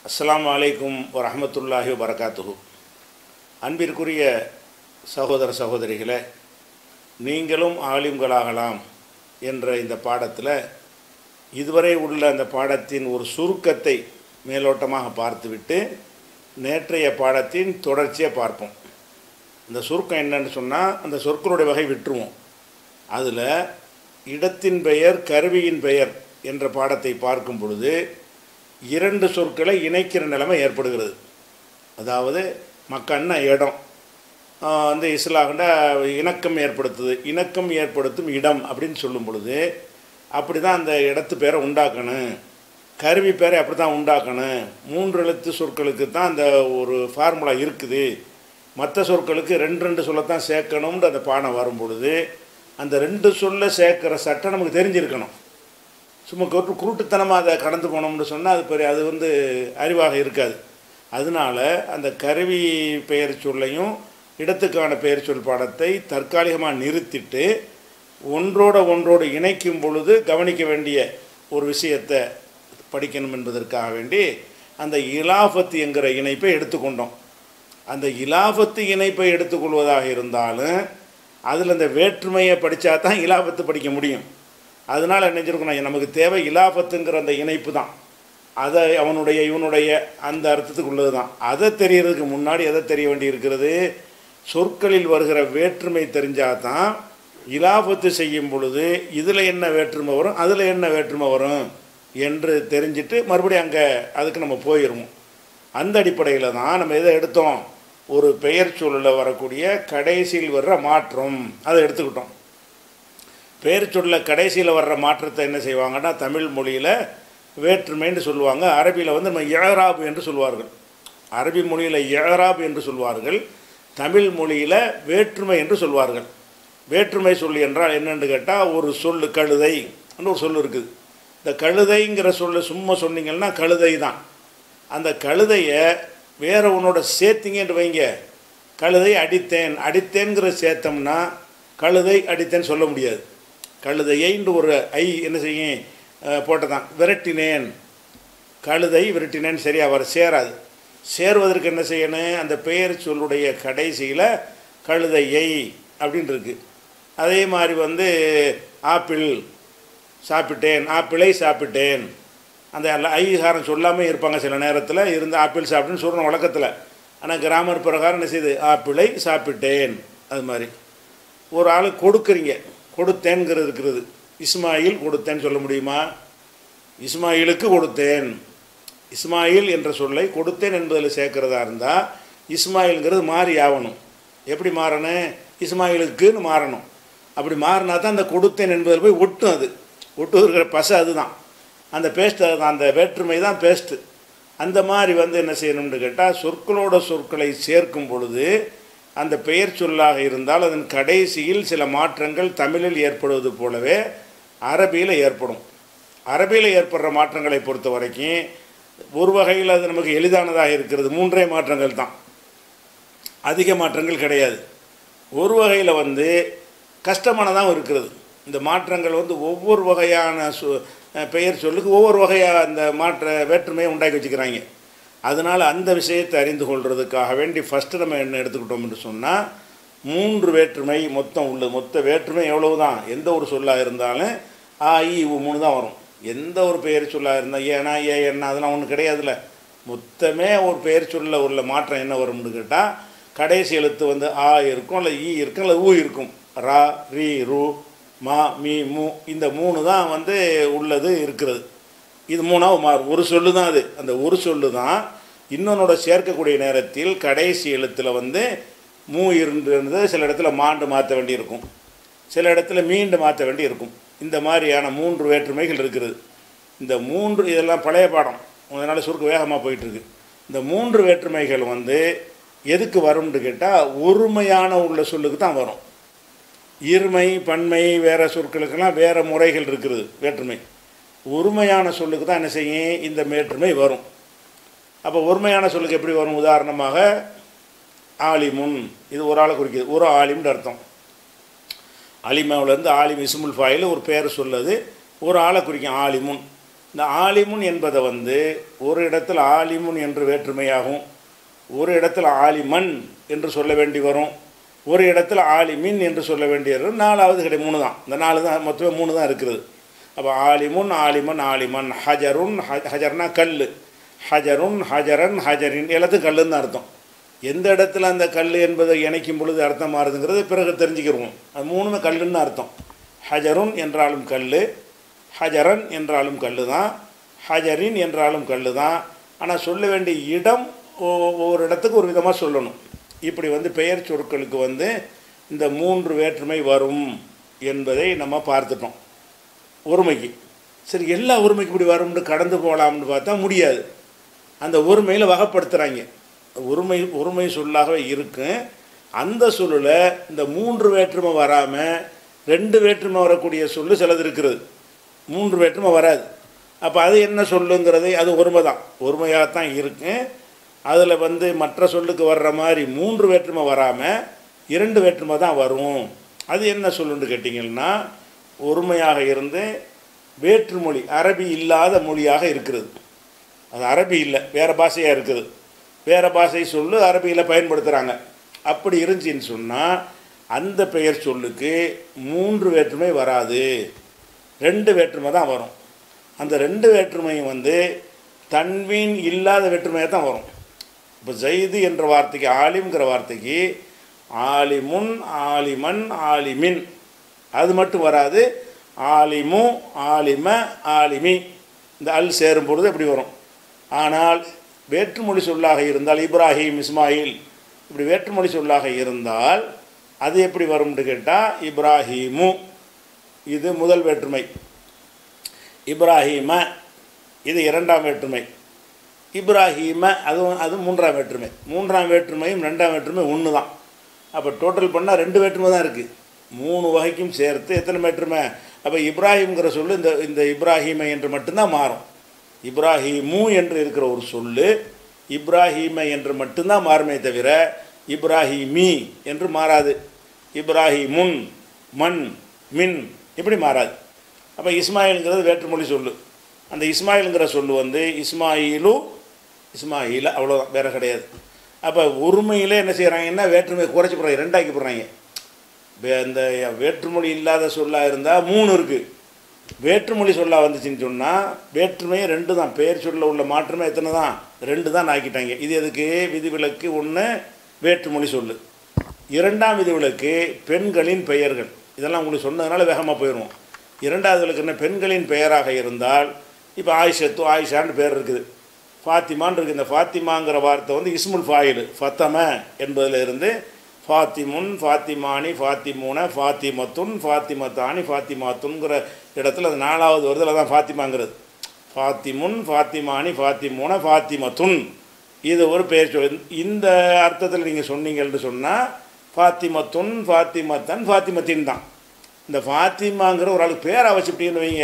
அஸ்ஸலாமு அலைக்கும் வரஹமத்துல்லாஹி வரகாத்துஹு அன்பிற்குரிய சகோதர சகோதரிகளே நீங்களும் ஆலிம்களாகலாம் என்ற இந்த பாடத்தில் இதுவரை உள்ள அந்த பாடத்தின் ஒரு சுருக்கத்தை மேலோட்டமாக பார்த்துவிட்டு நேற்றைய பாடத்தின் தொடர்ச்சியை பார்ப்போம் இந்த சுருக்கம் என்னன்னு சொன்னால் அந்த சொற்களுடைய வகை விட்டுருவோம் அதில் இடத்தின் பெயர் கருவியின் பெயர் என்ற பாடத்தை பார்க்கும் பொழுது இரண்டு சொற்களை இணைக்கிற நிலைமை ஏற்படுகிறது அதாவது மக்கன்னா இடம் ஆஹ் வந்து இஸ்லாகண்டா இணக்கம் ஏற்படுத்துது இணக்கம் ஏற்படுத்தும் இடம் அப்படின்னு சொல்லும் பொழுது அப்படி தான் அந்த இடத்து பேரை உண்டாக்கணும் கருவி பேரை அப்படி தான் உண்டாக்கணும் மூன்று எழுத்து சொற்களுக்கு தான் அந்த ஒரு ஃபார்முலா இருக்குது மற்ற சொற்களுக்கு ரெண்டு ரெண்டு சொல்லத்தான் சேர்க்கணும்னு அந்த பாடம் வரும் பொழுது அந்த ரெண்டு சொல்ல சேர்க்குற சட்டம் நமக்கு தெரிஞ்சிருக்கணும் சும்மா குரு குருட்டுத்தனமாக அதை கடந்து போனோம்னு சொன்னால் அது பெரிய அது வந்து அறிவாக இருக்காது அதனால அந்த கருவி பெயர் சொல்லையும் இடத்துக்கான பெயர் சொல் பாடத்தை தற்காலிகமாக நிறுத்திட்டு ஒன்றோட ஒன்றோடு இணைக்கும் பொழுது கவனிக்க வேண்டிய ஒரு விஷயத்தை படிக்கணும் என்பதற்காக வேண்டி அந்த இலாஃபத் என்கிற இணைப்பை எடுத்துக்கொண்டோம் அந்த இலாஃபத்து இணைப்பை எடுத்துக்கொள்வதாக இருந்தாலும் அதில் அந்த வேற்றுமையை படித்தா தான் இலாபத்து படிக்க முடியும் அதனால் என்ன செஞ்சிருக்கணும் நமக்கு தேவை இலாபத்துங்கிற அந்த இணைப்பு தான் அதை அவனுடைய இவனுடைய அந்த அர்த்தத்துக்கு உள்ளது தான் அதை தெரியறதுக்கு முன்னாடி எதை தெரிய வேண்டி இருக்கிறது சொற்களில் வருகிற வேற்றுமை தெரிஞ்சால் தான் இலாபத்து செய்யும் பொழுது இதில் என்ன வேற்றுமை வரும் அதில் என்ன வேற்றுமை வரும் என்று தெரிஞ்சுட்டு மறுபடியும் அங்கே அதுக்கு நம்ம போயிடுவோம் அந்த அடிப்படையில் தான் நம்ம எதை எடுத்தோம் ஒரு பெயர் சொல்லில் வரக்கூடிய கடைசியில் வர்ற மாற்றம் அதை எடுத்துக்கிட்டோம் பெயர் சொல்ல கடைசியில் வர்ற மாற்றத்தை என்ன செய்வாங்கன்னா தமிழ் மொழியில் வேற்றுமைன்னு சொல்லுவாங்க அரபியில் வந்து நம்ம ஏராபு என்று சொல்வார்கள் அரபி மொழியில் ஏராபு என்று சொல்வார்கள் தமிழ் மொழியில் வேற்றுமை என்று சொல்வார்கள் வேற்றுமை சொல் என்றால் என்னென்னு கேட்டால் ஒரு சொல் கழுதை ஒரு சொல் இருக்குது இந்த கழுதைங்கிற சொல்ல சும்மா சொன்னீங்கன்னா கழுதை தான் அந்த கழுதையை வேற உன்னோட சேர்த்திங்கன்னு வைங்க கழுதை அடித்தேன் அடித்தேங்கிற சேர்த்தோம்னா கழுதை அடித்தேன்னு சொல்ல முடியாது கழுதையைன்று ஒரு ஐ என்ன செய்யும் போட்டதான் விரட்டினேன் கழுதை விரட்டினேன் சரியாக வர சேராது சேருவதற்கு என்ன செய்யணும் அந்த பெயர் சொல்லுடைய கடைசியில் கழுதையை அப்படின்னு இருக்கு அதே மாதிரி வந்து ஆப்பிள் சாப்பிட்டேன் ஆப்பிளை சாப்பிட்டேன் அந்த ஐகாரம் சொல்லாமல் இருப்பாங்க சில நேரத்தில் இருந்து ஆப்பிள் சாப்பிட்டுன்னு சொல்கிறோம் வழக்கத்தில் ஆனால் கிராமர் பிரகாரம் என்ன செய்யுது ஆப்பிளை சாப்பிட்டேன் அது மாதிரி ஒரு ஆள் கொடுக்குறீங்க கொடுத்தேன்கிறது இருக்கிறது இஸ்மாயில் கொடுத்தேன்னு சொல்ல முடியுமா இஸ்மாயிலுக்கு கொடுத்தேன் இஸ்மாயில் என்ற சொல்லை கொடுத்தேன் என்பதில் சேர்க்கிறதா இருந்தால் இஸ்மாயிலுங்கிறது மாறி ஆகணும் எப்படி மாறணும் இஸ்மாயிலுக்குன்னு மாறணும் அப்படி மாறினா தான் அந்த கொடுத்தேன் என்பதில் போய் ஒட்டும் அது ஒட்டு இருக்கிற பசை அதுதான் அந்த பேஸ்ட் அதுதான் அந்த வேற்றுமை தான் பேஸ்ட்டு அந்த மாதிரி வந்து என்ன செய்யணும்னு கேட்டால் சொற்களோட சொற்களை சேர்க்கும் பொழுது அந்த பெயர் சொல்லாக இருந்தால் அதன் கடைசியில் சில மாற்றங்கள் தமிழில் ஏற்படுவது போலவே அரபியில் ஏற்படும் அரபியில் ஏற்படுற மாற்றங்களை பொறுத்த வரைக்கும் ஒரு வகையில் அது நமக்கு எளிதானதாக இருக்கிறது மூன்றே மாற்றங்கள் தான் அதிக மாற்றங்கள் கிடையாது ஒரு வகையில் வந்து கஷ்டமானதாகவும் இருக்கிறது இந்த மாற்றங்கள் வந்து ஒவ்வொரு வகையான சொ பெயர் சொல்லுக்கு ஒவ்வொரு வகையாக அந்த மாற்ற வேற்றுமையை உண்டாக்கி வச்சுக்கிறாங்க அதனால் அந்த விஷயத்தை அறிந்து கொள்வதற்காக வேண்டி ஃபஸ்ட்டு நம்ம என்ன எடுத்துக்கிட்டோம் என்று சொன்னால் மூன்று வேற்றுமை மொத்தம் உள்ளது மொத்த வேற்றுமை எவ்வளவு தான் எந்த ஒரு சொல்லாக இருந்தாலும் ஆ இ மூணு தான் வரும் எந்த ஒரு பெயர் சொல்லாக இருந்தால் ஏனா ஏ என்ன அதெல்லாம் ஒன்றும் கிடையாதுல்ல மொத்தமே ஒரு பெயர் சொல்ல உள்ள மாற்றம் என்ன வரும்னு கேட்டால் கடைசி எழுத்து வந்து ஆ இருக்கும் இல்லை ஈ இருக்கும் இல்லை ஊ இருக்கும் ரா ரீ ரூ மா மீ மூ இந்த மூணு தான் வந்து உள்ளது இருக்கிறது இது மூணாவது மாறும் ஒரு சொல்லு தான் அது அந்த ஒரு சொல்லு தான் இன்னொன்னோட சேர்க்கக்கூடிய நேரத்தில் கடைசி எழுத்தில் வந்து மூ இருந்தது சில இடத்துல மாண்டு மாற்ற வேண்டியிருக்கும் சில இடத்துல மீண்டு மாற்ற வேண்டி இருக்கும் இந்த மாதிரியான மூன்று வேற்றுமைகள் இருக்கிறது இந்த மூன்று இதெல்லாம் பழைய பாடம் அதனால் சுருக்க வேகமாக போயிட்டுருக்கு இந்த மூன்று வேற்றுமைகள் வந்து எதுக்கு வரும்னு கேட்டால் ஒருமையான உள்ள சொல்லுக்கு தான் வரும் இருமை பன்மை வேறு சொற்களுக்கெல்லாம் வேறு முறைகள் இருக்கிறது வேற்றுமை ஒருமையான சொல்லுக்கு தான் என்ன செய்யும் இந்த வேற்றுமை வரும் அப்போ ஒருமையான சொல்லுக்கு எப்படி வரும் உதாரணமாக ஆலிமுன் இது ஒரு ஆளை குறிக்கிது ஒரு ஆலிம்னு அர்த்தம் அலிமாவிலேருந்து ஆலிம் இஸ்முல் ஃபாயில் ஒரு பேர் சொல்லுது ஒரு ஆளை குறிக்கும் ஆலிமுன் இந்த ஆலிமுன் என்பதை வந்து ஒரு இடத்துல ஆலிமுன் என்று வேற்றுமையாகும் ஒரு இடத்துல ஆலிமன் என்று சொல்ல வேண்டி வரும் ஒரு இடத்துல ஆலிமின் என்று சொல்ல வேண்டி வரும் நாலாவது கிடையாது மூணு தான் இந்த நாலு தான் மொத்தமே மூணு தான் இருக்கிறது அப்போ ஆலிமுன் ஆலிமன் ஆலிமன் ஹஜருன் ஹ- ஹஜர்னா கல் ஹஜருன் ஹஜரன் ஹஜரின் எல்லாத்துக்கும் கல்லுன்னு தான் அர்த்தம் எந்த இடத்துல அந்த கல் என்பதை இணைக்கும் பொழுது அர்த்தம் மாறுதுங்கிறது பிறகு தெரிஞ்சுக்கிருவோம் அது மூணுமே கல்லுன்னு அர்த்தம் ஹஜருன் என்றாலும் கல் ஹஜரன் என்றாலும் கல் தான் ஹஜரின் என்றாலும் கல் தான் ஆனால் சொல்ல வேண்டிய இடம் ஒ- ஒவ்வொரு இடத்துக்கு ஒரு விதமாக சொல்லணும் இப்படி வந்து பெயர் சொற்களுக்கு வந்து இந்த மூன்று வேற்றுமை வரும் என்பதை நம்ம பார்த்துட்டோம் ஒருமைக்கு சரி எல்லா ஒருமைக்கு இப்படி வரும்னு கடந்து போகலாம்னு பார்த்தா முடியாது அந்த ஒருமையில் வகைப்படுத்துகிறாங்க ஒருமை ஒருமை சொல்லாகவே இருக்கும் அந்த சொல்லில் இந்த மூன்று வேற்றுமை வராமல் ரெண்டு வேற்றுமை வரக்கூடிய சொல்லு சிலது இருக்கிறது மூன்று வேற்றுமை வராது அப்போ அது என்ன சொல்லுங்கிறது அது ஒருமை தான் ஒருமையாகத்தான் இருக்கும் அதில் வந்து மற்ற சொல்லுக்கு வர்ற மாதிரி மூன்று வேற்றுமை வராமல் இரண்டு வேற்றுமை தான் வரும் அது என்ன சொல்லுன்னு கேட்டிங்கன்னா ஒருமையாக இருந்து வேற்றுமொழி அரபி இல்லாத மொழியாக இருக்கிறது அது அரபி இல்லை வேறு பாஷையாக இருக்குது வேறு பாஷை சொல்லு அரபியில் பயன்படுத்துகிறாங்க அப்படி இருந்துச்சின்னு சொன்னால் அந்த பெயர் சொல்லுக்கு மூன்று வேற்றுமை வராது ரெண்டு வேற்றுமை தான் வரும் அந்த ரெண்டு வேற்றுமையும் வந்து தன்வீன் இல்லாத வேற்றுமையாக தான் வரும் இப்போ ஜெயிது என்ற வார்த்தைக்கு ஆலிம்ங்கிற வார்த்தைக்கு ஆலிமுன் ஆலிமன் ஆலிமின் அது மட்டும் வராது ஆலிமு ஆலிம ஆலிமி இந்த அல் சேரும் பொழுது எப்படி வரும் ஆனால் வேற்றுமொழி சொல்லாக இருந்தால் இப்ராஹிம் இஸ்மாயில் இப்படி வேற்றுமொழி சொல்லாக இருந்தால் அது எப்படி வரும்னு கேட்டால் இப்ராஹீமு இது முதல் வேற்றுமை இப்ராஹீம இது இரண்டாம் வேற்றுமை இப்ராஹீம அதுவும் அது மூன்றாம் வேற்றுமை மூன்றாம் வேற்றுமையும் ரெண்டாம் வேற்றுமை ஒன்று தான் அப்போ டோட்டல் பண்ணால் ரெண்டு வேற்றுமை தான் இருக்குது மூணு வகைக்கும் சேர்த்து எத்தனை வேற்றுமை அப்போ இப்ராஹிம்ங்கிற சொல்லு இந்த இந்த இப்ராஹீமை என்று மட்டும்தான் மாறும் இப்ராஹீமு என்று இருக்கிற ஒரு சொல்லு இப்ராஹீமை என்று மட்டும்தான் மாறுமே தவிர இப்ராஹிமி என்று மாறாது இப்ராஹிமுன் மண் மின் இப்படி மாறாது அப்போ இஸ்மாயிலுங்கிறது வேற்றுமொழி சொல்லு அந்த இஸ்மாயிலுங்கிற சொல்லு வந்து இஸ்மாயிலு இஸ்மாயில அவ்வளோதான் வேறு கிடையாது அப்போ ஒருமையிலே என்ன செய்கிறாங்கன்னா வேற்றுமை குறைச்சி போடுறாங்க ரெண்டாக்கி போடுறாங்க வே- இந்த வேற்றுமொழி இல்லாத சொல்லாக இருந்தால் மூணு இருக்குது வேற்றுமொழி சொல்லா வந்துச்சுன்னு சொன்னால் வேற்றுமை ரெண்டு தான் பெயர் சொல்ல உள்ள மாற்றமே எத்தனை தான் ரெண்டு தான் ஆக்கிட்டாங்க இது எதுக்கு விதிவிலக்கு ஒன்று வேற்றுமொழி சொல்லு இரண்டாம் விதிவிலக்கு பெண்களின் பெயர்கள் இதெல்லாம் உங்களுக்கு சொன்னதுனால வேகமாக போயிடுவோம் இரண்டாவது விலக்கு என்ன பெண்களின் பெயராக இருந்தால் இப்போ ஆயிஷத்து ஆயிஷான்னு பேர் இருக்குது ஃபாத்திமான்னு இருக்குது இந்த ஃபாத்திமாங்கிற வார்த்தை வந்து இஸ்முல் ஃபாயில் ஃபத்தம என்பதில் இருந்து ஃபாத்திமுன் ஃபாத்திமானி ஃபாத்திமூன ஃபாத்திமத்துன் ஃபாத்திமத்தானி ஃபாத்திமாத்துங்கிற இடத்துல அது நாலாவது வருது தான் ஃபாத்திமாங்கிறது ஃபாத்திமுன் ஃபாத்திமானி ஃபாத்திமூன ஃபாத்திமத்துன் இது ஒரு பெயர் சொல் இந்த அர்த்தத்தில் நீங்கள் சொன்னீங்கன்னு சொன்னால் ஃபாத்திமத்துன் ஃபாத்திமத்தன் ஃபாத்திமத்தின் தான் இந்த ஃபாத்திமாங்கிற ஒரு ஆளுக்கு பேரை வச்சுட்டீங்கன்னு வைங்க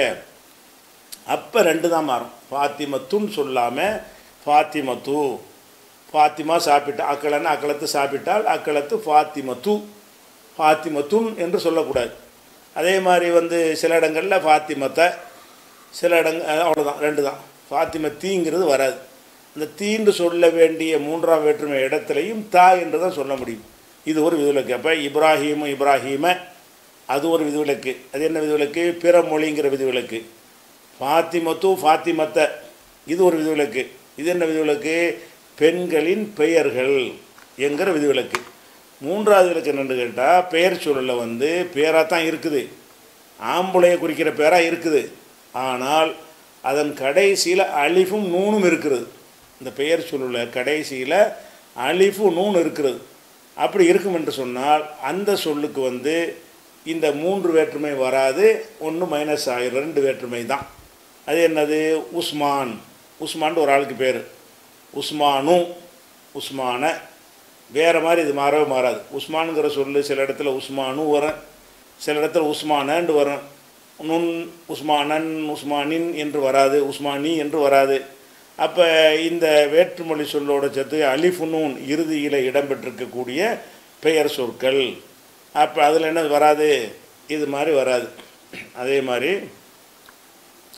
அப்போ ரெண்டு தான் மாறும் ஃபாத்திமத்துன்னு சொல்லாமல் ஃபாத்திமத்து ஃபாத்திமா சாப்பிட்டா அக்களன்னு அக்களத்து சாப்பிட்டால் அக்களத்து ஃபாத்திமத்து ஃபாத்திமத்துன் என்று சொல்லக்கூடாது அதே மாதிரி வந்து சில இடங்களில் ஃபாத்திமத்தை சில இடங்க அவ்வளோதான் ரெண்டு தான் ஃபாத்திம தீங்கிறது வராது அந்த தீன்று சொல்ல வேண்டிய மூன்றாம் வேற்றுமை இடத்துலையும் தா என்று தான் சொல்ல முடியும் இது ஒரு விதிவிலக்கு அப்போ இப்ராஹீமு இப்ராஹீம அது ஒரு விதிவிலக்கு அது என்ன விதிவிலக்கு பிற மொழிங்கிற விதிவிலக்கு ஃபாத்திமத்து ஃபாத்திமத்த இது ஒரு விதிவிலக்கு இது என்ன விதிவிலக்கு பெண்களின் பெயர்கள் என்கிற விதிவிலக்கு மூன்றாவது விலக்கு என்னன்னு கேட்டால் பெயர் சூழலில் வந்து பேராக தான் இருக்குது ஆம்பளையை குறிக்கிற பேராக இருக்குது ஆனால் அதன் கடைசியில் அலிஃபும் நூனும் இருக்கிறது இந்த பெயர் சூழலில் கடைசியில் அலிஃபு நூன் இருக்கிறது அப்படி இருக்கும் என்று சொன்னால் அந்த சொல்லுக்கு வந்து இந்த மூன்று வேற்றுமை வராது ஒன்று மைனஸ் ஆயிரம் ரெண்டு வேற்றுமை தான் அது என்னது உஸ்மான் உஸ்மான் ஒரு ஆளுக்கு பேர் உஸ்மானு உஸ்மான வேறு மாதிரி இது மாறவே மாறாது உஸ்மானுங்கிற சொல்லு சில இடத்துல உஸ்மானு வரும் சில இடத்துல உஸ்மானன்னு வரும் நுண் உஸ்மானன் உஸ்மானின் என்று வராது உஸ்மானி என்று வராது அப்போ இந்த வேற்றுமொழி சொல்லோட சேர்த்து அலிஃபுனூன் இறுதியில் இடம்பெற்றிருக்கக்கூடிய பெயர் சொற்கள் அப்போ அதில் என்ன வராது இது மாதிரி வராது அதே மாதிரி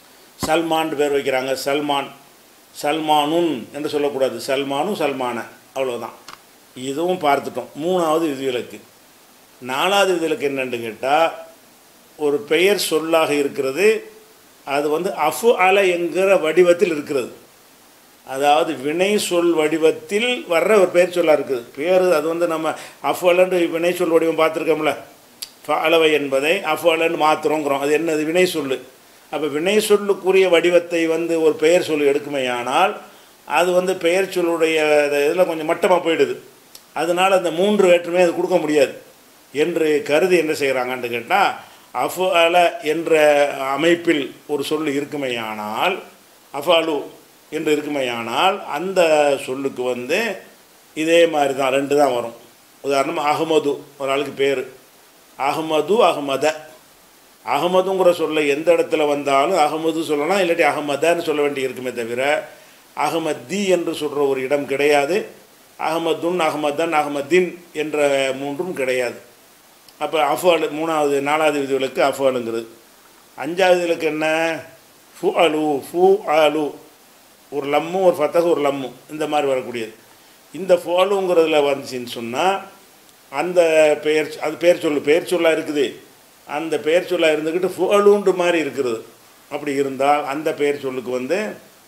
சல்மான் பேர் வைக்கிறாங்க சல்மான் சல்மானுன் என்று சொல்லக்கூடாது சல்மானும் சல்மான அவ்வளோதான் இதுவும் பார்த்துட்டோம் மூணாவது விதிவிலக்கு நாலாவது விதிவிலக்கு என்னன்னு கேட்டால் ஒரு பெயர் சொல்லாக இருக்கிறது அது வந்து அஃபு அல என்கிற வடிவத்தில் இருக்கிறது அதாவது வினை சொல் வடிவத்தில் வர்ற ஒரு பெயர் சொல்லா இருக்குது பேர் அது வந்து நம்ம அஃபலன்னு வினை சொல் வடிவம் பார்த்துருக்கோம்ல அளவை என்பதை அஃபலன்னு மாற்றுறோங்கிறோம் அது என்னது வினை சொல்லு அப்போ வினை சொல்லுக்குரிய வடிவத்தை வந்து ஒரு பெயர் சொல் எடுக்குமேயானால் அது வந்து பெயர் சொல்லுடைய இதில் கொஞ்சம் மட்டமாக போயிடுது அதனால் அந்த மூன்று வேற்றுமே அது கொடுக்க முடியாது என்று கருதி என்ன செய்கிறாங்கன்னு கேட்டால் அஃபு அல என்ற அமைப்பில் ஒரு சொல் இருக்குமேயானால் அஃபாலு என்று இருக்குமேயானால் அந்த சொல்லுக்கு வந்து இதே மாதிரி தான் ரெண்டு தான் வரும் உதாரணம் அகமது ஒரு ஆளுக்கு பேர் அகமது அகமத அகமதுங்கிற சொல்ல எந்த இடத்துல வந்தாலும் அகமது சொல்லலாம் இல்லாட்டி அகமதன்னு சொல்ல வேண்டி இருக்குமே தவிர அகமதி என்று சொல்கிற ஒரு இடம் கிடையாது அகமதுன் அகமதன் அகமதின் என்ற மூன்றும் கிடையாது அப்போ அஃபாலு மூணாவது நாலாவது விதிவிலக்கு அஃபாலுங்கிறது அஞ்சாவது விதிவிலக்கு என்ன ஃபு அலு ஃபு அலு ஒரு லம்மு ஒரு ஃபத்தகு ஒரு லம்மு இந்த மாதிரி வரக்கூடியது இந்த ஃபோலுங்கிறதுல வந்துச்சின்னு சொன்னால் அந்த பெயர் அது பெயர் சொல்லு பெயர் சொல்லாக இருக்குது அந்த பெயர் சொல்லாக இருந்துக்கிட்டு ஃபோலுண்டு மாதிரி இருக்கிறது அப்படி இருந்தால் அந்த பெயர் சொல்லுக்கு வந்து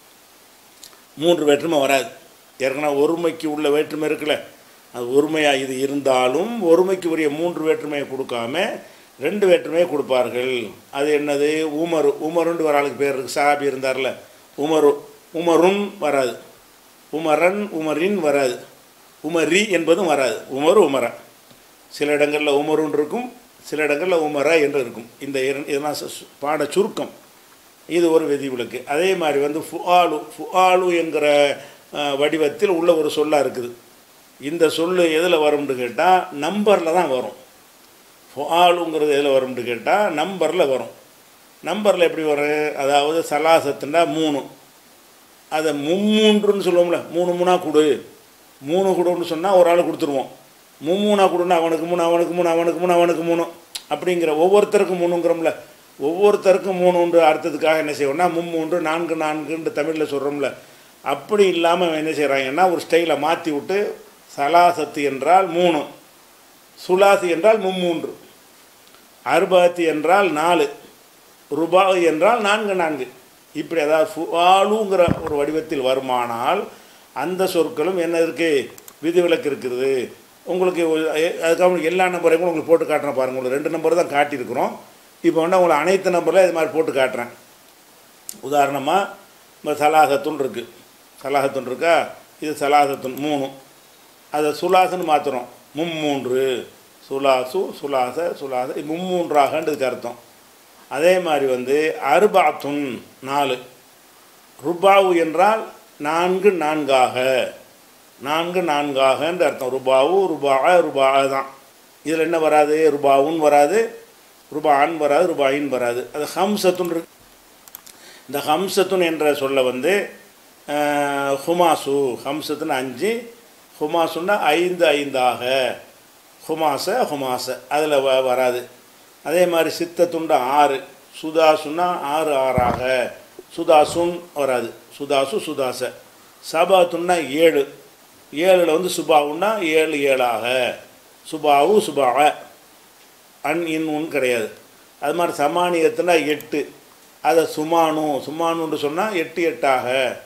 மூன்று வேற்றுமை வராது ஏற்கனவே ஒருமைக்கு உள்ள வேற்றுமை இருக்குல்ல அது ஒருமையாக இது இருந்தாலும் ஒருமைக்கு உரிய மூன்று வேற்றுமையை கொடுக்காம ரெண்டு வேற்றுமையை கொடுப்பார்கள் அது என்னது உமரு உமருண்டு ஒரு ஆளுக்கு பேர் இருக்கு சாபி இருந்தார்ல உமரு உமருன் வராது உமரன் உமரின் வராது உமரி என்பதும் வராது உமரு உமர சில இடங்களில் உமருன் இருக்கும் சில இடங்களில் உமர என்று இருக்கும் இந்த இரண் இதெல்லாம் சு- பாட சுருக்கம் இது ஒரு விதிவிலக்கு அதே மாதிரி வந்து ஃபுஆலு ஃபுஆலு என்கிற அஹ், வடிவத்தில் உள்ள ஒரு சொல்லாக இருக்குது இந்த சொல்லு எதில் வரும்னு கேட்டால் நம்பரில் தான் வரும் ஃபுஆலுங்கிறது எதில் வரும்னு கேட்டால் நம்பரில் வரும் நம்பரில் எப்படி வரும் அதாவது சலாசத்துண்டா மூணு அதை மும்மூன்றுன்னு சொல்லுவோம்ல மூணு மூணா கொடு மூணு கொடுன்னு சொன்னால் ஒரு ஆள் கொடுத்துருவோம் மும்மூணா கொடுன்னா அவனுக்கு மூணு அவனுக்கு மூணு அவனுக்கு மூணு அவனுக்கு மூணு அப்படிங்கிற ஒவ்வொருத்தருக்கும் மூணுங்கிறோம்ல ஒவ்வொருத்தருக்கும் மூணுன்ற அர்த்தத்துக்காக என்ன செய்வோம்னா மும்மூன்று நான்கு நான்குன்ற தமிழில் சொல்கிறோம்ல அப்படி இல்லாமல் என்ன செய்கிறாங்கன்னா ஒரு ஸ்டைலை மாற்றி விட்டு சலாசத்து என்றால் மூணு சுலாசி என்றால் மும்மூன்று அறுபத்தி என்றால் நாலு ருபாய் என்றால் நான்கு நான்கு இப்படி அதாவது ஃபுஆலுங்கிற ஒரு வடிவத்தில் வருமானால் அந்த சொற்களும் என்ன இருக்குது விதிவிலக்கு இருக்குது உங்களுக்கு ஒரு- எ- அதுக்காக உங்களுக்கு எல்லா நம்பரையும் கூட உங்களுக்கு போட்டு காட்டுறேன் பாருங்கள் உங்களுக்கு ரெண்டு நம்பர் தான் காட்டியிருக்கிறோம் இப்போ வந்து உங்களை அனைத்து நம்பரில் இது மாதிரி போட்டு காட்டுறேன் உதாரணமாக இப்போ சலாசத்துன் இருக்குது சலாசத்துன் இருக்கா இது சலாசத்துன் மூணு அதை சுலாசன்னு மாற்றுறோம் மும்மூன்று சுலாசு சுலாச சுலாச இது மும்மூன்றாகன்றதுக்கு அர்த்தம் அதே மாதிரி வந்து அருபாத்துன் நாலு ருபாவு என்றால் நான்கு நான்காக நான்கு நான்காகன்ற அர்த்தம் ருபாவு ருபா ருபா தான் இதில் என்ன வராது ருபாவுன் வராது ருபான் வராது ருபாயின் வராது அது ஹம்சத்துன் இருக்கு இந்த ஹம்சத்துன் என்ற சொல்ல வந்து அஹ், ஹுமாசு ஹம்சத்துன்னு அஞ்சு ஹுமாசுன்னா ஐந்து ஐந்தாக ஹுமாச ஹுமாச அதில் வ வராது அதே மாதிரி சித்தத்துண்டா ஆறு சுதாசுன்னா ஆறு ஆறாக சுதாசுன் வராது சுதாசு சுதாச சபாத்துன்னா ஏழு ஏழில் வந்து சுபாவுன்னா ஏழு ஏழாக சுபாவு சுபாவ அன் இன் உன் கிடையாது அது மாதிரி சமானியத்துனா எட்டு அதை சுமானு சுமானுன்னு சொன்னால் எட்டு எட்டாக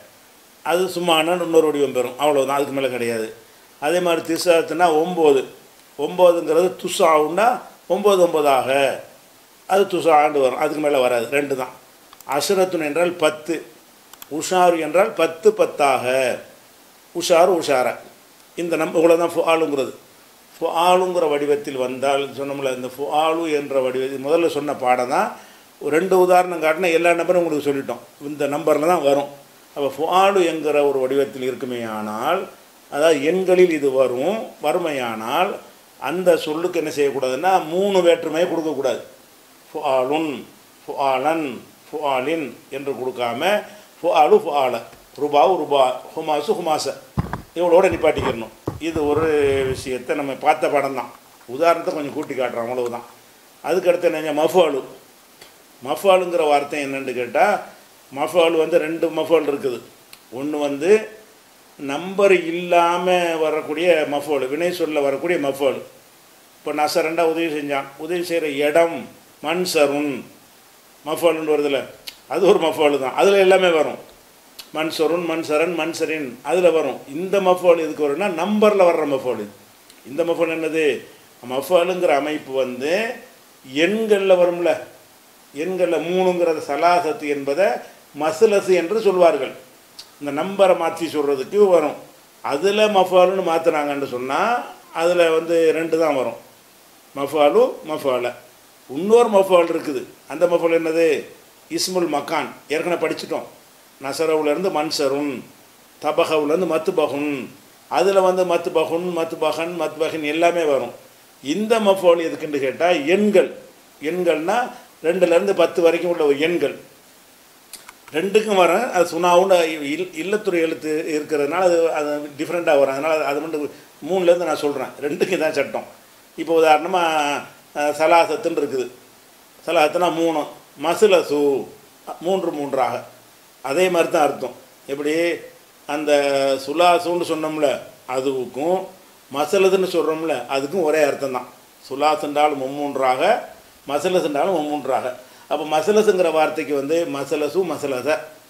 அது சுமானன்னு இன்னொரு வடிவம் பெறும் அவ்வளோதான் அதுக்கு மேலே கிடையாது அதே மாதிரி திசாத்துனா ஒம்பது ஒம்போதுங்கிறது துசாவுன்னா ஒம்பது ஒம்பதாக அது துசாண்டு வரும் அதுக்கு மேலே வராது ரெண்டு தான் அசுரத்துன் என்றால் பத்து உஷாரு என்றால் பத்து பத்தாக உஷாரு உஷார இந்த நம்ப இவ்வளோ தான் ஃபுஆலுங்கிறது ஃபுஆலுங்கிற வடிவத்தில் வந்தால் சொன்னோம்ல இந்த ஃபுஆலு என்ற வடிவத்தில் முதல்ல சொன்ன பாடம் தான் ஒரு ரெண்டு உதாரணம் காட்டினா எல்லா நம்பரும் உங்களுக்கு சொல்லிட்டோம் இந்த நம்பரில் தான் வரும் அப்போ ஃபுஆலு என்கிற ஒரு வடிவத்தில் இருக்குமே ஆனால் அதாவது எண்களில் இது வரும் வறுமையானால் அந்த சொல்லுக்கு என்ன செய்யக்கூடாதுன்னா மூணு வேற்றுமையை கொடுக்கக்கூடாது ஃபுஆலுன் ஃபுஆலன் ஃபுஆலின் என்று கொடுக்காம ஃபுஆலு ஃபுஆல ருபாவு ருபா ஹுமாசு ஹுமாச இவளோட நிப்பாட்டிக்கிறணும் இது ஒரு விஷயத்தை நம்ம பார்த்த படம் தான் உதாரணத்தை கொஞ்சம் கூட்டி காட்டுறோம் அவ்வளவுதான் அதுக்கடுத்து என்ன மஃபாலு மஃபாலுங்கிற வார்த்தை என்னன்னு கேட்டால் மஃபால் வந்து ரெண்டு மஃபால் இருக்குது ஒன்று வந்து நம்பர் இல்லாமல் வரக்கூடிய மஃபால் வினை சொல்ல வரக்கூடிய மஃபால் இப்போ நசரண்டா உதவி செஞ்சான் உதவி செய்கிற இடம் மன்சருன் மஃபால்னு வருதுல அது ஒரு மஃபால் தான் அதில் எல்லாமே வரும் மன்சருன் மன்சரன் மன்சரின் அதில் வரும் இந்த மஃபால் எதுக்கு வரும்னா நம்பரில் வர்ற மஃபால் இது இந்த மஃபால் என்னது மஃபாலுங்கிற அமைப்பு வந்து எண்களில் வரும்ல எண்களில் மூணுங்கிறது சலாசத்து என்பதை மசுலசு என்று சொல்வார்கள் இந்த நம்பரை மாற்றி சொல்கிறதுக்கு வரும் அதில் மஃபாலுன்னு மாற்றினாங்கன்னு சொன்னால் அதில் வந்து ரெண்டு தான் வரும் மஃபாலு மஃபால இன்னொரு மஃபால் இருக்குது அந்த மஃபால் என்னது இஸ்முல் மக்கான் ஏற்கனவே படிச்சிட்டோம் நசரவுலேருந்து மன்சருன் தபகவுலேருந்து மத்துபகுன் அதில் வந்து மத்துபகுன் மத்துபகன் மத்பகன் எல்லாமே வரும் இந்த மஃபால் எதுக்குன்னு கேட்டால் எண்கள் எண்கள்னா ரெண்டுலேருந்து பத்து வரைக்கும் உள்ள எண்கள் ரெண்டுக்கும் வரேன் அது சுனாவுன்னு இல் இல்லத்துறை எழுத்து இருக்கிறதுனால அது அது டிஃப்ரெண்ட்டாக வரும் அதனால் அது மட்டும் மூணுலேருந்து நான் சொல்கிறேன் ரெண்டுக்கும் தான் சட்டம் இப்போ உதாரணமாக சலாசத்துன்னு இருக்குது சலாசத்துனா மூணு மசுலசு மூன்று மூன்றாக அதே மாதிரி தான் அர்த்தம் எப்படி அந்த சுலாசுன்னு சொன்னோம்ல அதுவுக்கும் மசலதுன்னு சொல்கிறோம்ல அதுக்கும் ஒரே அர்த்தம் தான் சுலாசுன்றாலும் மும்மூன்றாக மசலசுன்றாலும் மும்மூன்றாக அப்போ மசலசுங்கிற வார்த்தைக்கு வந்து மசலசு மசலச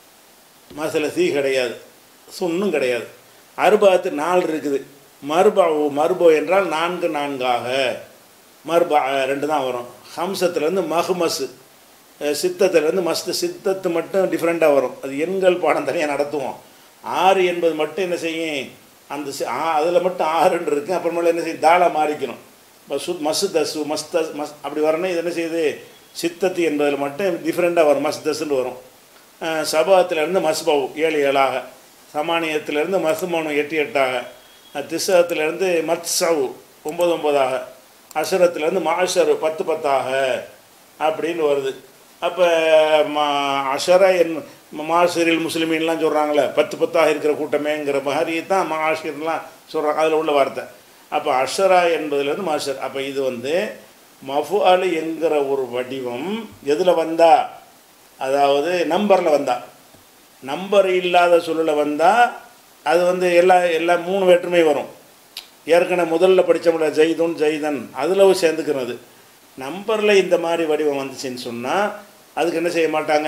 மசலசி கிடையாது சுன்னும் கிடையாது அறுபாத்து நாலு இருக்குது மறுபா மறுபோ என்றால் நான்கு நான்காக மறுபா ரெண்டு தான் வரும் ஹம்சத்துலேருந்து மஹ்மஸு சித்தத்துலேருந்து மஸ்து சித்தத்து மட்டும் டிஃப்ரெண்ட்டாக வரும் அது எண்கள் பாடம் தனியாக நடத்துவோம் ஆறு என்பது மட்டும் என்ன செய்யும் அந்த அதில் மட்டும் ஆறுன்னு இருக்குது அப்புறமேல என்ன செய்யும் தாளா மாறிக்கணும் மசு மசு தசு மஸ்த மஸ் அப்படி வரணும் இது என்ன செய்யுது சித்தத்து என்பதில் மட்டும் டிஃப்ரெண்ட்டாக வரும் மஸ்தஸ்ன்னு வரும் சபாத்திலேருந்து மஸ்பவு ஏழு ஏழாக சமானியத்திலேருந்து மசுமனு எட்டு எட்டாக திசகத்திலேருந்து மத்சவு ஒம்பது ஒம்பதாக அசுரத்துலேருந்து மாஷரு பத்து பத்தாக அப்படின்னு வருது அப்போ மா அஷரா என் மாசிரில் முஸ்லிமீன்லாம் சொல்கிறாங்களே பத்து பத்தாக இருக்கிற கூட்டமேங்கிற மாதிரி தான் மாஷிர்லாம் சொல்கிறாங்க அதில் உள்ள வார்த்தை அப்போ அஷரா என்பதுலேருந்து மாஷர் அப்போ இது வந்து மஃபு அலு என்கிற ஒரு வடிவம் எதில் வந்தா அதாவது நம்பரில் வந்தா நம்பர் இல்லாத சொல்லில் வந்தால் அது வந்து எல்லா எல்லா மூணு வேற்றுமை வரும் ஏற்கனவே முதல்ல படித்தோம்ல ஜெய்துன் ஜெய்தன் அதில் சேர்ந்துக்கிறது நம்பரில் இந்த மாதிரி வடிவம் வந்துச்சுன்னு சொன்னால் அதுக்கு என்ன செய்ய மாட்டாங்க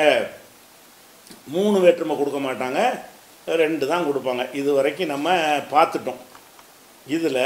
மூணு வேற்றுமை கொடுக்க மாட்டாங்க ரெண்டு தான் கொடுப்பாங்க இது வரைக்கும் நம்ம பார்த்துட்டோம் இதில்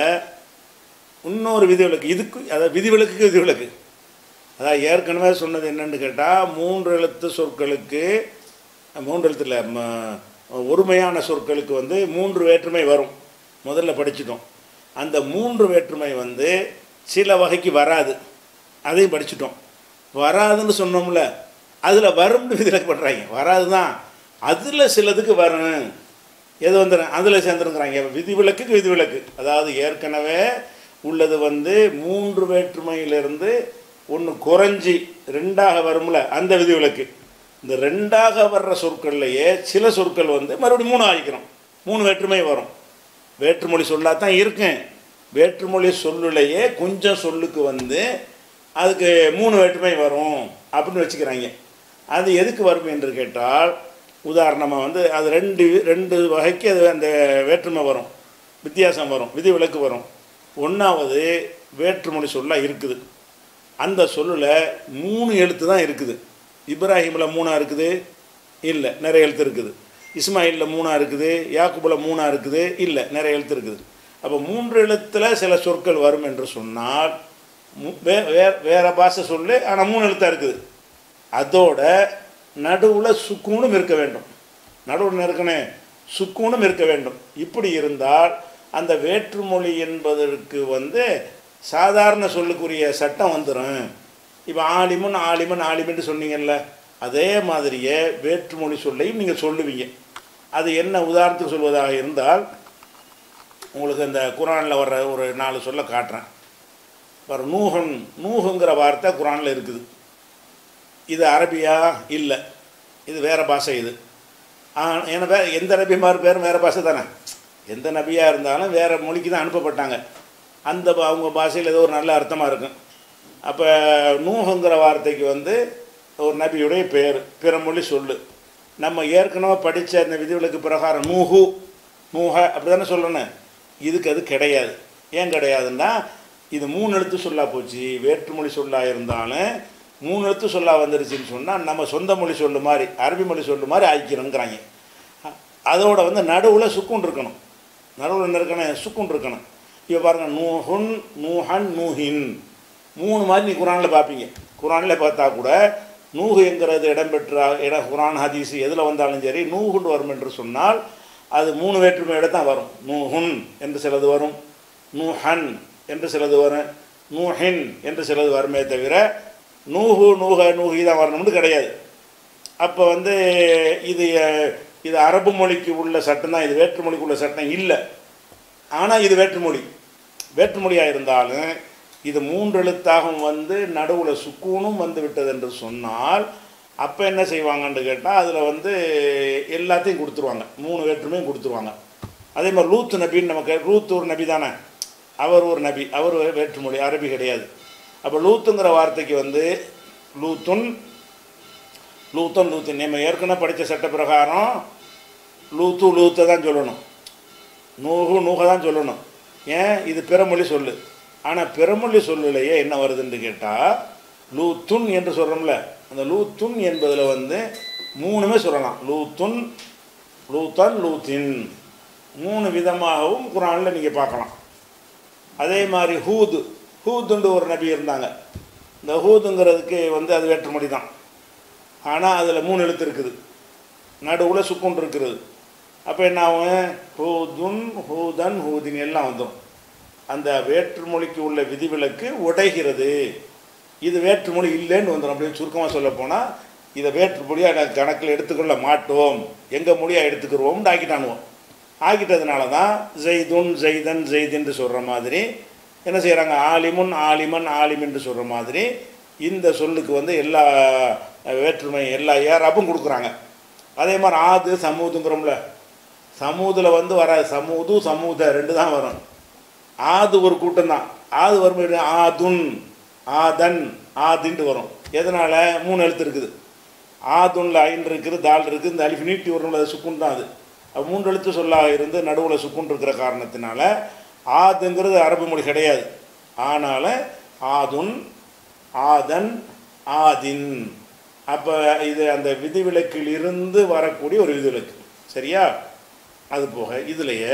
இன்னொரு விதிவிலக்கு இதுக்கு அதாவது விதிவிலக்குக்கு விதிவிலக்கு அதாவது ஏற்கனவே சொன்னது என்னென்னு கேட்டால் மூன்று எழுத்து சொற்களுக்கு மூன்று எழுத்தில் ஒருமையான சொற்களுக்கு வந்து மூன்று வேற்றுமை வரும் முதல்ல படிச்சிட்டோம் அந்த மூன்று வேற்றுமை வந்து சில வகைக்கு வராது அதையும் படிச்சிட்டோம் வராதுன்னு சொன்னோம்ல அதில் வரும்னு விதிவிலக்கு பண்ணுறாங்க வராது தான் அதில் சிலதுக்கு வரும் எது வந்து அதில் சேர்ந்துருக்குறாங்க விதிவிலக்குக்கு விதிவிலக்கு அதாவது ஏற்கனவே உள்ளது வந்து மூன்று வேற்றுமையிலிருந்து ஒன்று குறைஞ்சி ரெண்டாக வரும்ல அந்த விதிவிலக்கு இந்த ரெண்டாக வர்ற சொற்கள்லையே சில சொற்கள் வந்து மறுபடியும் மூணு ஆகிக்கிறோம் மூணு வேற்றுமை வரும் வேற்றுமொழி சொல்லாதான் இருக்கேன் வேற்றுமொழி சொல்லுலையே கொஞ்சம் சொல்லுக்கு வந்து அதுக்கு மூணு வேற்றுமை வரும் அப்படின்னு வச்சுக்கிறாங்க அது எதுக்கு வரும் என்று கேட்டால் உதாரணமாக வந்து அது ரெண்டு ரெண்டு வகைக்கு அது அந்த வேற்றுமை வரும் வித்தியாசம் வரும் விதிவிலக்கு வரும் ஒன்றாவது வேற்றுமொழி சொல்லாக இருக்குது அந்த சொல்லில் மூணு எழுத்து தான் இருக்குது இப்ராஹிமில் மூணாக இருக்குது இல்லை நிறைய எழுத்து இருக்குது இஸ்மாயிலில் மூணாக இருக்குது யாக்குபில் மூணாக இருக்குது இல்லை நிறைய எழுத்து இருக்குது அப்போ மூன்று எழுத்தில் சில சொற்கள் வரும் என்று சொன்னால் வே வேற வேறு பாஷை சொல்லு ஆனால் மூணு எழுத்தாக இருக்குது அதோட நடுவில் சுக்கூனும் இருக்க வேண்டும் நடுவில் இருக்கணும் சுக்கூனும் இருக்க வேண்டும் இப்படி இருந்தால் அந்த வேற்றுமொழி என்பதற்கு வந்து சாதாரண சொல்லுக்குரிய சட்டம் வந்துடும் இப்போ ஆலிமன் ஆலிமன் ஆலிமன் சொன்னீங்கல்ல அதே மாதிரியே வேற்றுமொழி சொல்லையும் நீங்கள் சொல்லுவீங்க அது என்ன உதாரணத்துக்கு சொல்வதாக இருந்தால் உங்களுக்கு இந்த குரானில் வர்ற ஒரு நாலு சொல்ல காட்டுறேன் வர நூகன் நூகுங்கிற வார்த்தை குரானில் இருக்குது இது அரபியா இல்லை இது வேறு பாஷை இது ஏன்னா வே எந்த நபிமார் பேரும் வேறு பாஷை தானே எந்த நபியாக இருந்தாலும் வேறு மொழிக்கு தான் அனுப்பப்பட்டாங்க அந்த அவங்க பாஷையில் ஏதோ ஒரு நல்ல அர்த்தமாக இருக்கும் அப்போ நூகுங்கிற வார்த்தைக்கு வந்து ஒரு நபியுடைய பேர் பிற மொழி சொல்லு நம்ம ஏற்கனவே படித்த இந்த விதிவிலக்கு பிரகாரம் நூஹு நூஹ அப்படி தானே சொல்லணும் இதுக்கு அது கிடையாது ஏன் கிடையாதுன்னா இது மூணு எழுத்து சொல்லா போச்சு வேற்றுமொழி சொல்லா இருந்தாலும் மூணு எழுத்து சொல்லா வந்துருச்சுன்னு சொன்னால் நம்ம சொந்த மொழி சொல்லு மாதிரி அரபி மொழி சொல்லு மாதிரி ஆக்கிக்கிறோங்கிறாங்க அதோட வந்து நடுவில் சுக்குன் இருக்கணும் நடுவில் என்ன இருக்கணும் சுக்குன் இருக்கணும் இப்போ பாருங்கள் நூஹுன் நூஹன் நூஹின் மூணு மாதிரி நீ குரானில் பார்ப்பீங்க குரானில் பார்த்தா கூட நூஹு என்கிறது இடம்பெற்ற இட குரான் ஹதீஸ் எதில் வந்தாலும் சரி நூஹுன்னு வரும் என்று சொன்னால் அது மூணு வேற்றுமையோட தான் வரும் நூஹுன் என்று சிலது வரும் நூஹன் என்று சிலது வரும் நூஹின் என்று சிலது வருமே தவிர நூஹு நூஹ நூஹி தான் வரணும்னு கிடையாது அப்போ வந்து இது அஹ், இது அரபு மொழிக்கு உள்ள சட்டம் தான் இது வேற்று மொழிக்கு உள்ள சட்டம் இல்லை ஆனால் இது வேற்றுமொழி வேற்றுமொழியாக இருந்தாலும் இது மூன்று எழுத்தாகவும் வந்து நடுவில் சுக்கூனும் வந்து விட்டது என்று சொன்னால் அப்போ என்ன செய்வாங்கன்னு கேட்டால் அதில் வந்து எல்லாத்தையும் கொடுத்துருவாங்க மூணு வேற்றுமையும் கொடுத்துருவாங்க அதே மாதிரி லூத்து நபின்னு நமக்கு லூத்து ஒரு நபி தானே அவர் ஒரு நபி அவர் ஒரு வேற்றுமொழி அரபி கிடையாது அப்போ லூத்துங்கிற வார்த்தைக்கு வந்து லூத்துன் லூத்தன் லூத்தின் நம்ம ஏற்கனவே படித்த சட்ட பிரகாரம் லூத்து லூத்தை தான் சொல்லணும் நூகு நூக தான் சொல்லணும் ஏன் இது பிறமொழி சொல்லு ஆனால் பிறமொழி சொல்லுலையே என்ன வருதுன்னு கேட்டால் லூத்துன் என்று சொல்கிறோம்ல அந்த லூத்துன் என்பதில் வந்து மூணுமே சொல்லலாம் லூத்துன் லூத்தன் லூத்தின் மூணு விதமாகவும் குரானில் நீங்கள் பார்க்கலாம் அதே மாதிரி ஹூது ஹூதுண்டு ஒரு நபி இருந்தாங்க இந்த ஹூதுங்கிறதுக்கு வந்து அது வேற்றுமொழி தான் ஆனால் அதில் மூணு எழுத்து இருக்குது நடுவில் சுக்குன் இருக்கிறது அப்போ என்ன ஆகும் ஹூதுன் ஹூதன் ஹூதின் எல்லாம் வந்துடும் அந்த வேற்றுமொழிக்கு உள்ள விதிவிலக்கு உடைகிறது இது வேற்றுமொழி இல்லைன்னு வந்துடும் அப்படின்னு சுருக்கமாக சொல்ல போனால் இதை வேற்றுமொழியாக நாங்கள் கணக்கில் எடுத்துக்கொள்ள மாட்டோம் எங்கள் மொழியாக எடுத்துக்கிறோம்னு ஆக்கிட்டானுவோம் ஆக்கிட்டதுனால தான் ஜெய்துன் ஜெய்தன் ஜெய்துன்னு சொல்கிற மாதிரி என்ன செய்கிறாங்க ஆலிமுன் ஆலிமன் ஆலிம் என்று சொல்கிற மாதிரி இந்த சொல்லுக்கு வந்து எல்லா வேற்றுமை எல்லா ஏறாப்பும் கொடுக்குறாங்க அதே மாதிரி ஆது சமூதுங்கிறோம்ல சமூதில் வந்து வராது சமூது சமூத ரெண்டு தான் வரும் ஆது ஒரு கூட்டம் தான் ஆது வரும்போது ஆதுன் ஆதன் ஆதின்ட்டு வரும் எதனால் மூணு எழுத்து இருக்குது ஆதுன்ல ஐன் இருக்குது தால் இருக்குது இந்த அலிஃப் நீட்டி வரும்ல அது சுக்குன் தான் அது அது மூன்று எழுத்து சொல்லாக இருந்து நடுவில் சுக்குன் இருக்கிற காரணத்தினால ஆதுங்கிறது அரபு மொழி கிடையாது ஆனால் ஆதுன் ஆதன் ஆதின் அப்போ இது அந்த விதிவிலக்கில் இருந்து வரக்கூடிய ஒரு விதிவிலக்கு சரியா அது போக இதுலையே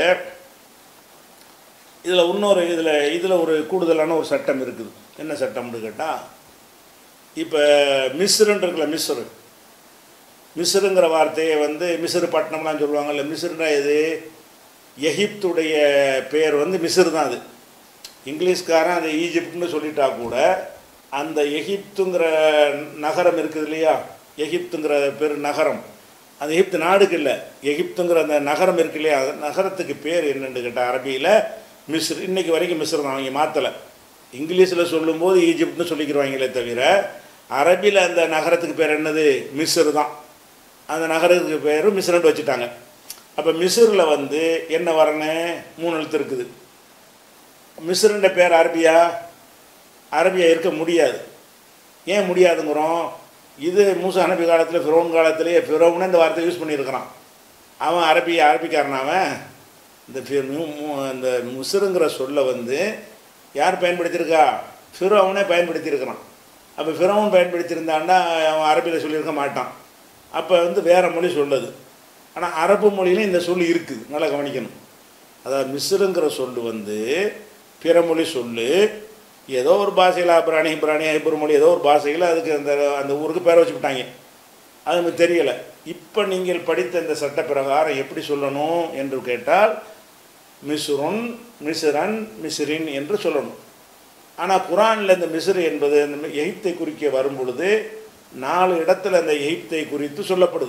இதில் இன்னொரு இதில் இதில் ஒரு கூடுதலான ஒரு சட்டம் இருக்குது என்ன சட்டம்னு கேட்டால் இப்போ மிஸ்ருன்னு இருக்குல்ல மிஸ்ரு மிஸ்ருங்கிற வார்த்தையை வந்து மிஸ்ரு பட்டணம்லாம் சொல்லுவாங்கல்ல மிஸ்ருனா எது எகிப்துடைய பேர் வந்து மிஸ்ரு தான் அது இங்கிலீஷ்காரன் அதை ஈஜிப்ட்னு சொல்லிட்டா கூட அந்த எகிப்துங்கிற நகரம் இருக்குது இல்லையா எகிப்துங்கிற பெரு நகரம் அந்த எகிப்து நாடுக்கு இல்லை எகிப்துங்கிற அந்த நகரம் இருக்கு இல்லையா அந்த நகரத்துக்கு பேர் என்னன்னு கேட்டால் அரபியில் மிஸ்ர் இன்னைக்கு வரைக்கும் மிஸ்ர் தான் அவங்க மாற்றலை இங்கிலீஷில் சொல்லும்போது ஈஜிப்ட்னு சொல்லிக்கிறவாங்களே தவிர அரபியில் அந்த நகரத்துக்கு பேர் என்னது மிஸ்ர் தான் அந்த நகரத்துக்கு பேர் மிஸ்ருன்னு வச்சுட்டாங்க அப்போ மிஸ்ரில் வந்து என்ன வரணும் மூணு எழுத்து இருக்குது மிஸ்ருன்ற பேர் அரபியா அரபியா இருக்க முடியாது ஏன் முடியாதுங்கிறோம் இது மூசா நபி காலத்தில் ஃபிரோன் காலத்திலேயே ஃபிரோன்னு இந்த வார்த்தை யூஸ் பண்ணியிருக்கிறான் அவன் அரபி அரபிக்காரன் அவன் இந்த ஃபி- மு- மு- இந்த முசுருங்கிற சொல்லை வந்து யார் பயன்படுத்தியிருக்கா ஃபிரோவனே பயன்படுத்தியிருக்கிறான் அப்போ ஃபிரோவன் பயன்படுத்தியிருந்தான்னா அவன் அரபியில் சொல்லியிருக்க மாட்டான் அப்போ வந்து வேறு மொழி சொல்லுது ஆனால் அரபு மொழியில இந்த சொல் இருக்குது நல்லா கவனிக்கணும் அதாவது மிஸ்ருங்கிற சொல்லு வந்து பிற மொழி சொல்லு ஏதோ ஒரு பாஷையில் அப்ராணி இப்ராணி ஐபர் மொழி ஏதோ ஒரு பாஷையில் அதுக்கு அந்த அந்த ஊருக்கு பேரை வச்சு விட்டாங்க அது நமக்கு தெரியலை இப்போ நீங்கள் படித்த இந்த சட்ட பிரகாரம் எப்படி சொல்லணும் என்று கேட்டால் மிஸ்ருன் மிஸ்ரன் மிஸ்ரின் என்று சொல்லணும் ஆனால் குரானில் இந்த மிஸ்ரு என்பது அந்த மி- எகிப்தை குறிக்க வரும் பொழுது நாலு இடத்துல அந்த எகிப்தை குறித்து சொல்லப்படுது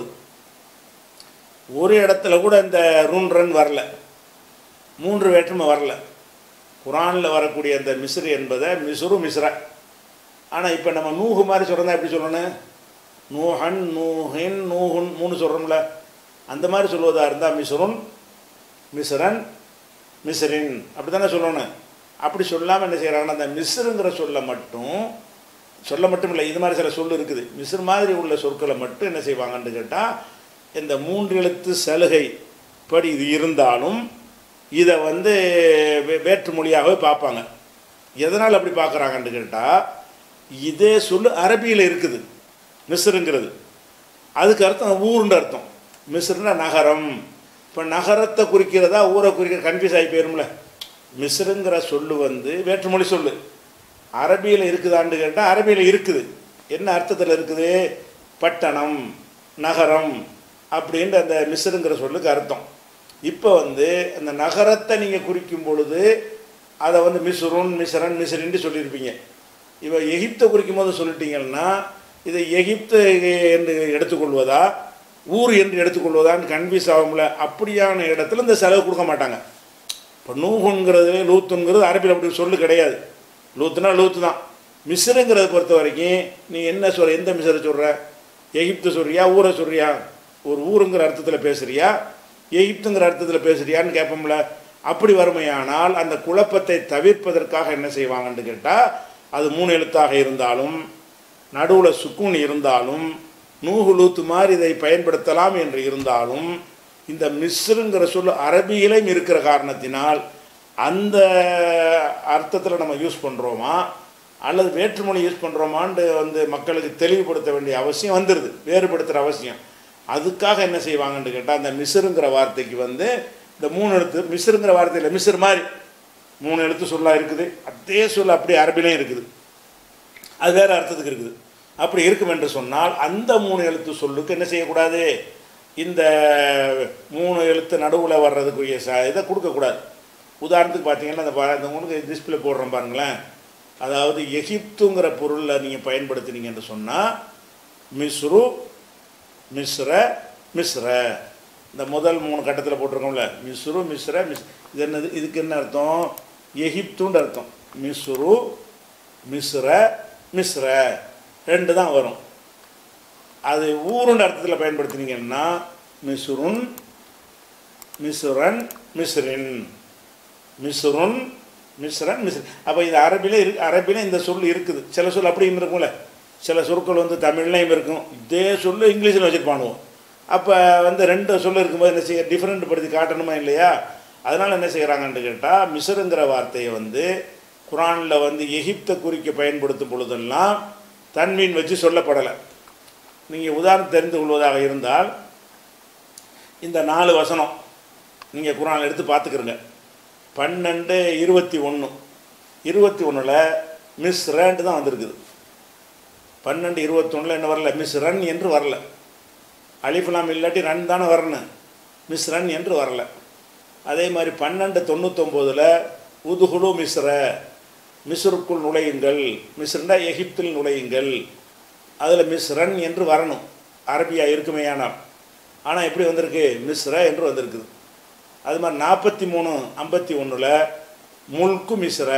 ஒரு இடத்துல கூட இந்த ரூன் ரன் வரல மூன்று வேற்றுமை வரல குரானில் வரக்கூடிய அந்த மிஸ்ரு என்பதை மிஸ்ரு மிஸ்ர ஆனால் இப்போ நம்ம நூஹு மாதிரி சொல்கிறதா எப்படி சொல்லணும் நூஹன் நூஹின் நூஹுன் மூணு சொல்கிறோம்ல அந்த மாதிரி சொல்வதா இருந்தால் மிஸ்ருன் மிஸ்ரன் மிஸ்ரின் அப்படி தானே சொல்லணும் அப்படி சொல்லாமல் என்ன செய்கிறாங்கன்னா அந்த மிஸ்ருங்கிற சொல்ல மட்டும் சொல்ல மட்டும் இல்லை இது மாதிரி சில சொல் இருக்குது மிஸ்ர் மாதிரி உள்ள சொற்களை மட்டும் என்ன செய்வாங்கன்னு கேட்டால் இந்த மூன்று எழுத்து சலுகை படி இது இருந்தாலும் இதை வந்து வே- வேற்று மொழியாகவே பார்ப்பாங்க எதனால் அப்படி பார்க்குறாங்கன்னு கேட்டால் இதே சொல்லு அரபியில் இருக்குது மிஸ்ருங்கிறது அதுக்கு அர்த்தம் ஊருன்ற அர்த்தம் மிஸ்ருன்னா நகரம் இப்போ நகரத்தை குறிக்கிறதா ஊரை குறிக்கிற கன்ஃபியூஸ் ஆகி போயிரும்ல மிஸ்ருங்கிற சொல்லு வந்து வேற்றுமொழி சொல்லு அரபியில் இருக்குதான்னு கேட்டால் அரபியில் இருக்குது என்ன அர்த்தத்தில் இருக்குது பட்டணம் நகரம் அப்படின்ற அந்த மிஸ்ருங்கிற சொல்லுக்கு அர்த்தம் இப்போ வந்து அந்த நகரத்தை நீங்கள் குறிக்கும் பொழுது அதை வந்து மிஸ்ருன் மிஸ்ரன் மிஸ்ரின்னு சொல்லியிருப்பீங்க இப்போ எகிப்தை குறிக்கும் போது சொல்லிட்டீங்கன்னா இதை எகிப்து என்று எடுத்துக்கொள்வதா ஊர் என்று எடுத்துக்கொள்வதான்னு கன்ஃபியூஸ் ஆகும்ல அப்படியான இடத்துல இந்த செலவு கொடுக்க மாட்டாங்க இப்போ நூகுங்கிறது லூத்துங்கிறது அரபியில் அப்படி சொல்லு கிடையாது லூத்துனா லூத்து தான் மிஸ்ருங்கிறத பொறுத்த வரைக்கும் நீ என்ன சொல்ற எந்த மிஸ்ரை சொல்கிற எகிப்து சொல்றியா ஊரை சொல்றியா ஒரு ஊருங்கிற அர்த்தத்தில் பேசுறியா எகிப்துங்கிற அர்த்தத்தில் பேசுறியான்னு கேட்போம்ல அப்படி வறுமையானால் அந்த குழப்பத்தை தவிர்ப்பதற்காக என்ன செய்வாங்கன்னு கேட்டால் அது மூணு எழுத்தாக இருந்தாலும் நடுவில் சுக்கூன் இருந்தாலும் நூகு லூத்து மாதிரி இதை பயன்படுத்தலாம் என்று இருந்தாலும் இந்த மிஸ்ருங்கிற சொல் அரபியிலையும் இருக்கிற காரணத்தினால் அந்த அர்த்தத்தில் நம்ம யூஸ் பண்ணுறோமா அல்லது வேற்றுமொழி யூஸ் பண்ணுறோமான்னு வந்து மக்களுக்கு தெளிவுபடுத்த வேண்டிய அவசியம் வந்துடுது வேறுபடுத்துகிற அவசியம் அதுக்காக என்ன செய்வாங்கன்னு கேட்டால் அந்த மிஸ்ருங்கிற வார்த்தைக்கு வந்து இந்த மூணு எழுத்து மிஸ்ருங்கிற வார்த்தையில் மிஸ்ர் மாதிரி மூணு எழுத்து சொல்லாக இருக்குது அதே சொல் அப்படியே அரபிலையும் இருக்குது அது வேறு அர்த்தத்துக்கு இருக்குது அப்படி இருக்கும் என்று சொன்னால் அந்த மூணு எழுத்து சொல்லுக்கு என்ன செய்யக்கூடாது இந்த மூணு எழுத்து நடுவில் வர்றதுக்குரிய ச இதை கொடுக்கக்கூடாது உதாரணத்துக்கு பார்த்தீங்கன்னா அந்த பா- இந்த உங்களுக்கு டிஸ்பிளே போடுறோம் பாருங்களேன் அதாவது எகிப்துங்கிற பொருளில் நீங்கள் பயன்படுத்தினீங்க என்று சொன்னால் மிஸ்ரு மிஸ்ர மிஸ்ர இந்த முதல் மூணு கட்டத்தில் போட்டிருக்கோம்ல மிஸ்ரு மிஸ்ர மிஸ் இது என்னது இதுக்கு என்ன அர்த்தம் எகிப்துன்ற அர்த்தம் மிஸ்ரு மிஸ்ர மிஸ்ர ரெண்டு தான் வரும் அது ஊருன்ற அர்த்தத்தில் பயன்படுத்தினீங்கன்னா மிஸ்ருன் மிஸ்ரன் மிஸ்ரின் மிஸ்ருன் மிஸ்ரன் மிஸ்ரி அப்போ இது அரபியில் இருக்கு அரபியில் இந்த சொல் இருக்குது சில சொல் அப்படியும் இருக்கும்ல சில சொற்கள் வந்து தமிழ்லையும் இருக்கும் இதே சொல்லு இங்கிலீஷில் வச்சுருப்பானுவோம் அப்போ வந்து ரெண்டு சொல் இருக்கும்போது என்ன செய்ய டிஃப்ரெண்ட் படுத்தி காட்டணுமா இல்லையா அதனால் என்ன செய்கிறாங்கன்னு கேட்டால் மிஸ்ருங்கிற வார்த்தையை வந்து குரானில் வந்து எகிப்தை குறிக்க பயன்படுத்தும் பொழுதெல்லாம் தன்மீன் வச்சு சொல்லப்படலை நீங்கள் உதாரணம் தெரிந்து கொள்வதாக இருந்தால் இந்த நாலு வசனம் நீங்கள் குரான் எடுத்து பார்த்துக்கிறங்க பன்னெண்டு இருபத்தி ஒன்று இருபத்தி ஒன்றில் மிஸ் ரேண்டு தான் வந்திருக்குது பன்னெண்டு இருபத்தொன்னில் என்ன வரல மிஸ் ரன் என்று வரல அலிஃபுலாம் இல்லாட்டி ரன் தானே வரணும் மிஸ் ரன் என்று வரல அதே மாதிரி பன்னெண்டு தொண்ணூத்தொம்போதில் உதுகுலு மிஸ்ர மிஸ்ருக்குள் நுழையுங்கள் மிஸ்ரண்டா எகிப்தில் நுழையுங்கள் அதில் மிஸ் ரன் என்று வரணும் அரபியா இருக்குமேயானால் ஆனால் எப்படி வந்திருக்கு மிஸ்ர என்று வந்திருக்குது அது மாதிரி நாற்பத்தி மூணு ஐம்பத்தி ஒன்றில் முல்கு மிஸ்ர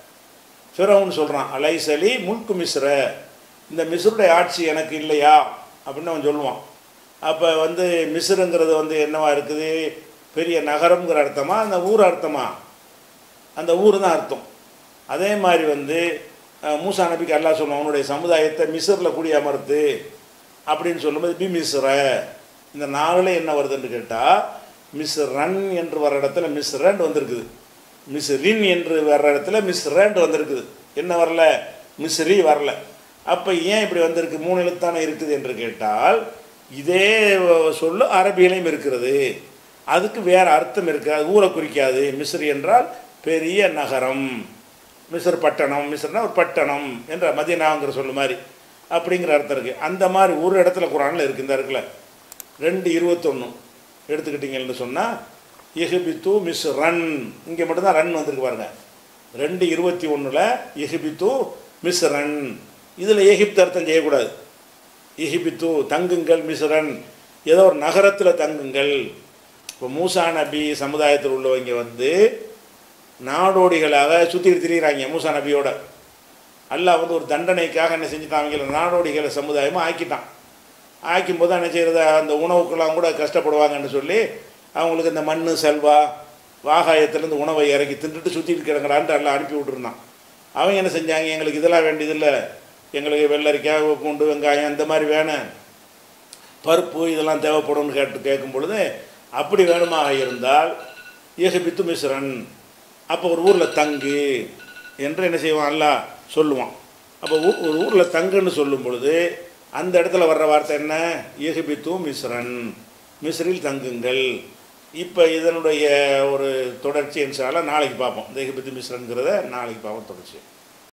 ஃபிரவுன் சொல்கிறான் அலைசலி முல்கு மிஸ்ர இந்த மிஸ்ருடைய ஆட்சி எனக்கு இல்லையா அப்படின்னு அவன் சொல்லுவான் அப்போ வந்து மிஸ்ருங்கிறது வந்து என்னவா இருக்குது பெரிய நகரம்ங்கிற அர்த்தமா அந்த ஊர் அர்த்தமா அந்த ஊர் தான் அர்த்தம் அதே மாதிரி வந்து அஹ், மூசா நபிக்கு அல்லாஹ் சொல்லுவான் அவனுடைய சமுதாயத்தை மிஸ்ரில் குடி அமர்த்து அப்படின்னு சொல்லும்போது பி மிஸ்ர இந்த நாளில் என்ன வருதுன்னு கேட்டால் மிஸ் ரன் என்று வர இடத்துல மிஸ் ரேண்ட் வந்திருக்குது மிஸ் ரின் என்று வர்ற இடத்துல மிஸ் ரேண்ட் வந்திருக்குது என்ன வரல மிஸ் ரி வரல அப்போ ஏன் இப்படி வந்திருக்கு மூணு எழுத்தானே இருக்குது என்று கேட்டால் இதே சொல்லு அரபியிலையும் இருக்கிறது அதுக்கு வேறு அர்த்தம் இருக்குது அது ஊரை குறிக்காது மிஸ்ரி என்றால் பெரிய நகரம் மிஸ்ர் பட்டணம் மிஸ்ர்னா ஒரு பட்டணம் என்ற மதினாங்கிற சொல்லு மாதிரி அப்படிங்கிற அர்த்தம் இருக்குது அந்த மாதிரி ஒரு இடத்துல குரானில் இருக்குது இந்த இருக்குல்ல ரெண்டு இருபத்தொன்று எடுத்துக்கிட்டீங்கன்னு சொன்னால் எஹிபித்து மிஸ் ரன் இங்கே மட்டும்தான் ரன் வந்திருக்கு பாருங்க ரெண்டு இருபத்தி ஒன்றில் எஹிபித்து மிஸ் ரன் இதில் எகிப்து அர்த்தம் செய்யக்கூடாது எகிப்து தங்குங்கள் மிஸ்ரன் ஏதோ ஒரு நகரத்தில் தங்குங்கள் இப்போ மூசா நபி சமுதாயத்தில் உள்ளவங்க வந்து நாடோடிகளாக சுற்றிட்டு திரிகிறாங்க மூசா நபியோட அல்லாஹ் வந்து ஒரு தண்டனைக்காக என்ன செஞ்சுட்டான் அவங்கள நாடோடிகளை சமுதாயமாக ஆக்கிட்டான் ஆக்கும்போது என்ன செய்கிறது அந்த உணவுக்கெல்லாம் கூட கஷ்டப்படுவாங்கன்னு சொல்லி அவங்களுக்கு இந்த மண் செல்வா வாகாயத்துலேருந்து உணவை இறக்கி தின்றுட்டு சுற்றிட்டு கிடங்குறான்ட்டு எல்லாம் அனுப்பி விட்டுருந்தான் அவங்க என்ன செஞ்சாங்க எங்களுக்கு இதெல்லாம் வேண்டியதில்லை எங்களுக்கு வெள்ளரிக்காய் பூண்டு வெங்காயம் இந்த மாதிரி வேணும் பருப்பு இதெல்லாம் தேவைப்படும்னு கேட்டு கேட்கும் பொழுது அப்படி வேணுமாக இருந்தால் ஏகபித்து மிஸ்ரன் அப்போ ஒரு ஊரில் தங்கு என்று என்ன செய்வான் அல்லாஹ் சொல்லுவான் அப்போ ஊ- ஒரு ஊரில் தங்குன்னு சொல்லும் பொழுது அந்த இடத்துல வர்ற வார்த்தை என்ன ஏகபித்து மிஸ்ரன் மிஸ்ரில் தங்குங்கள் இப்போ இதனுடைய ஒரு தொடர்ச்சி என்றால நாளைக்கு பார்ப்போம் இந்த ஏகபித்து மிஸ்ரன்கிறத நாளைக்கு பார்ப்போம் தொடர்ச்சி